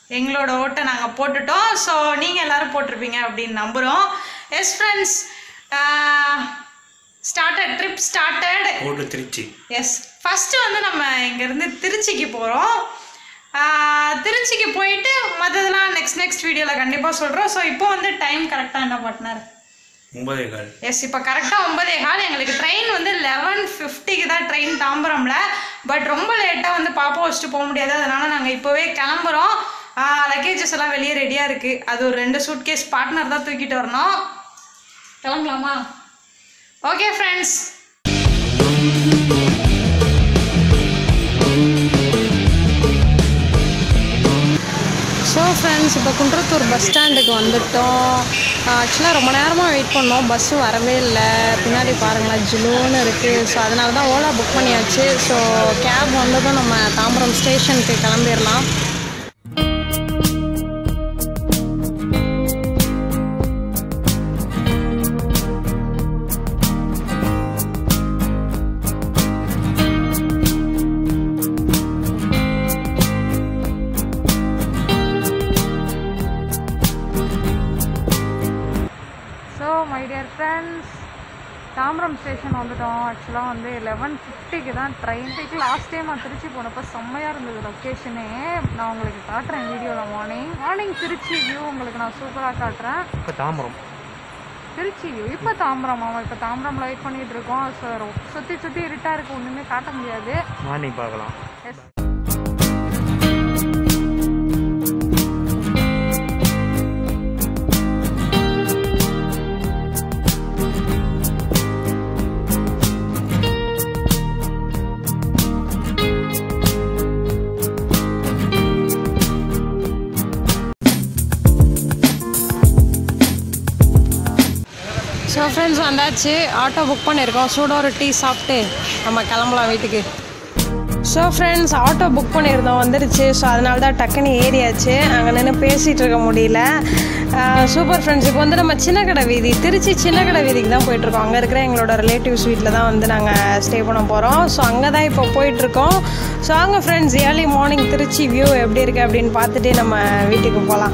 எங்களோட ஓட்டை நாங்கள் போட்டுட்டோம் ஸோ நீங்கள் எல்லாரும் போட்டிருப்பீங்க அப்படின்னு நம்புகிறோம் yes friends started trip started ஓட்டு திருச்சி எஸ் ஃபஸ்ட்டு வந்து நம்ம இங்கேருந்து திருச்சிக்கு போகிறோம் திருச்சிக்கு போயிட்டு மற்றதெல்லாம் நெக்ஸ்ட் நெக்ஸ்ட் வீடியோவில் கண்டிப்பாக சொல்கிறோம் ஸோ இப்போ வந்து டைம் கரெக்டாக என்ன பார்ட்னர் ஒன்பதே கால் எஸ் இப்போ கரெக்டாக ஒன்பதே கால் எங்களுக்கு ட்ரெயின் வந்து லெவன் ஃபிஃப்டிக்கு தான் ட்ரெயின் தாம்பரம்ல பட் ரொம்ப லேட்டாக வந்து பாப்பா வச்சுட்டு போக முடியாது அதனால் நாங்கள் இப்போவே கிளம்புறோம் லக்கேஜஸ் எல்லாம் வெளியே ரெடியாக இருக்குது அது ஒரு ரெண்டு சூட் கேஸ் பார்ட்னர் தான் தூக்கிட்டு வரணும் கிளம்பலாமா ஓகே ஃப்ரெண்ட்ஸ் ஸோ ஃப்ரெண்ட்ஸ் இப்போ குன்றத்தூர் பஸ் ஸ்டாண்டுக்கு வந்துட்டோம் ஆக்சுவலாக ரொம்ப நேரமாக வெயிட் பண்ணோம் பஸ்ஸு வரவே இல்லை பின்னாடி பாருங்களேன் ஜிலோன்னு இருக்குது ஸோ அதனால தான் ஓலா புக் பண்ணியாச்சு ஸோ கேப் வந்ததும் நம்ம தாம்பரம் ஸ்டேஷனுக்கு கிளம்பிடலாம் so my dear friends Tambaram station வந்துட்டோம் ஆக்சுவலாக வந்து லெவன் ஃபிஃப்டிக்கு தான் ட்ரெயின் போய்ட்டு லாஸ்ட் டைம் நான் திருச்சி போனப்போ செம்மையாக இருந்தது லொக்கேஷனே நான் உங்களுக்கு காட்டுறேன் வீடியோவில் மார்னிங் மார்னிங் திருச்சி வியூ உங்களுக்கு நான் சூப்பராக காட்டுறேன் இப்போ தாம்பரம் திருச்சி வியூ இப்போ தாம்பரம் ஆமாம் இப்போ தாம்பரம் வெயிட் பண்ணிகிட்டு இருக்கோம் ஸோ சுற்றி சுற்றி இருட்டாக இருக்குது ஒன்றுமே காட்ட முடியாது மார்னிங் பார்க்கலாம் எஸ் ஸோ ஃப்ரெண்ட்ஸ் வந்தாச்சு ஆட்டோ புக் பண்ணியிருக்கோம் சூடாக ஒரு டீ சாப்பிட்டு நம்ம கிளம்பலாம் வீட்டுக்கு ஸோ ஃப்ரெண்ட்ஸ் ஆட்டோ புக் பண்ணியிருந்தோம் வந்துருச்சு ஸோ அதனால தான் டக்குன்னு ஏறியாச்சு அங்கே நின்று பேசிகிட்டு இருக்க முடியல சூப்பர் ஃப்ரெண்ட்ஸ் இப்போ வந்து நம்ம சின்னக்கடை வீதி திருச்சி சின்னக்கடை வீதிக்கு தான் போயிட்டுருக்கோம் அங்கே இருக்கிற எங்களோட ரிலேட்டிவ்ஸ் வீட்டில் தான் வந்து நாங்கள் ஸ்டே பண்ண போகிறோம் ஸோ அங்கே தான் இப்போ போயிட்டுருக்கோம் ஸோ அங்கே friends early morning Trichy view எப்படி இருக்குது அப்படின்னு பார்த்துட்டு நம்ம வீட்டுக்கு போகலாம்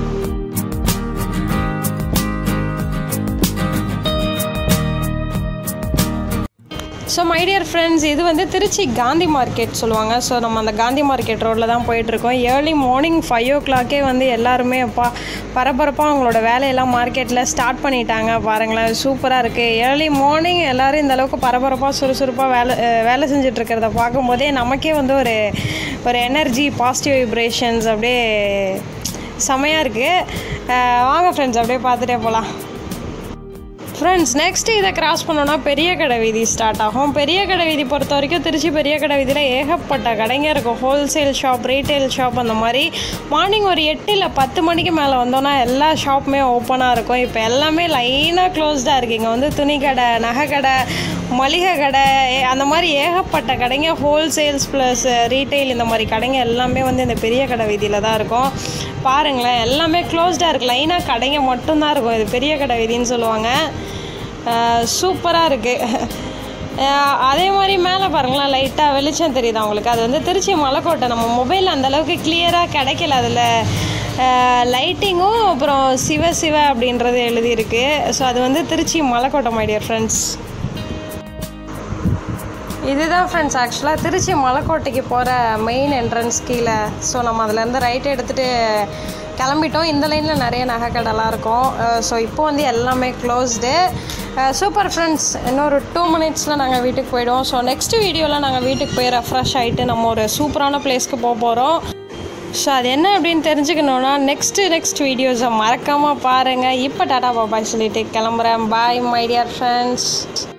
ஸோ மை டியர் ஃப்ரெண்ட்ஸ் இது வந்து திருச்சி காந்தி மார்க்கெட் சொல்லுவாங்க ஸோ நம்ம அந்த காந்தி மார்க்கெட் ரோட்டில் தான் போயிட்டுருக்கோம் ஏர்லி மார்னிங் ஃபைவ் ஓ கிளாக்கே வந்து எல்லாருமே அப்பா பரபரப்பாக அவங்களோட வேலையெல்லாம் மார்க்கெட்டில் ஸ்டார்ட் பண்ணிட்டாங்க பாருங்களேன் சூப்பராக இருக்குது ஏர்லி மார்னிங் எல்லோரும் இந்த அளவுக்கு பரபரப்பாக சுறுசுறுப்பாக வேலை அஹ் வேலை செஞ்சுட்டு இருக்கிறத பார்க்கும்போதே நமக்கே வந்து ஒரு ஒரு எனர்ஜி பாசிட்டிவ் வைப்ரேஷன்ஸ் அப்படியே செமையாக இருக்குது வாங்க ஃப்ரெண்ட்ஸ் அப்படியே பார்த்துட்டே போகலாம் ஃப்ரெண்ட்ஸ் நெக்ஸ்ட் இதை கிராஸ் பண்ணோன்னா பெரிய கடை வீதி ஸ்டார்ட் ஆகும் பெரிய கடை வீதி பொறுத்த வரைக்கும் திருச்சி பெரிய கடை வீதியில் ஏகப்பட்ட கடைங்க இருக்கும் ஹோல்சேல் ஷாப் ரீட்டைல் ஷாப் அந்த மாதிரி மார்னிங் ஒரு எட்டு இல்லை பத்து மணிக்கு மேலே வந்தோன்னா எல்லா ஷாப்புமே ஓப்பனாக இருக்கும் இப்போ எல்லாமே லைனாக க்ளோஸ்டாக இருக்குது இங்கே வந்து துணி கடை நகை கடை மளிகை கடை ஏ- அந்த மாதிரி ஏகப்பட்ட கடைங்க ஹோல்சேல்ஸ் ப்ளஸ் ரீட்டைல் இந்த மாதிரி கடைங்க எல்லாமே வந்து இந்த பெரிய கடை வீதியில் தான் இருக்கும் பாருங்களேன் எல்லாமே க்ளோஸ்டாக இருக்குது லைனாக கடைங்க மட்டும்தான் இருக்கும் இது பெரிய கடை வீதின்னு சொல்லுவாங்க சூப்பராக இருக்குது அதே மாதிரி மேலே பாருங்களேன் லைட்டாக வெளிச்சம் தெரியுது அவங்களுக்கு அது வந்து திருச்சி மலைக்கோட்டை நம்ம மொபைலில் அந்தளவுக்கு கிளியராக கிடைக்கல அதில் லைட்டிங்கும் அப்புறம் சிவ சிவ அப்படின்றது எழுதியிருக்கு ஸோ அது வந்து Trichy Malaikottai my dear friends இதுதான் ஃப்ரெண்ட்ஸ் ஆக்சுவலாக திருச்சி மலைக்கோட்டைக்கு போகிற மெயின் என்ட்ரன்ஸ் கீழே ஸோ நம்ம அதுலேருந்து ரைட் எடுத்துகிட்டு கிளம்பிட்டோம் இந்த லைனில் நிறைய நகைக்கடைலாம் இருக்கும் ஸோ இப்போ வந்து எல்லாமே க்ளோஸ்டு சூப்பர் ஃப்ரெண்ட்ஸ் இன்னொரு டூ மினிட்ஸில் நாங்கள் வீட்டுக்கு போயிடுவோம் ஸோ நெக்ஸ்ட் வீடியோவில் நாங்கள் வீட்டுக்கு போய் ரெஃப்ரெஷ் ஆகிட்டு நம்ம ஒரு சூப்பரான பிளேஸ்க்கு போக போகிறோம் ஸோ அது என்ன அப்படின்னு தெரிஞ்சுக்கணுன்னா நெக்ஸ்ட்டு நெக்ஸ்ட் வீடியோஸை மறக்காமல் பாருங்கள் இப்போ டாடா பாபாய் சொல்லிட்டு கிளம்புறேன் பாய் மை டியர் ஃப்ரெண்ட்ஸ்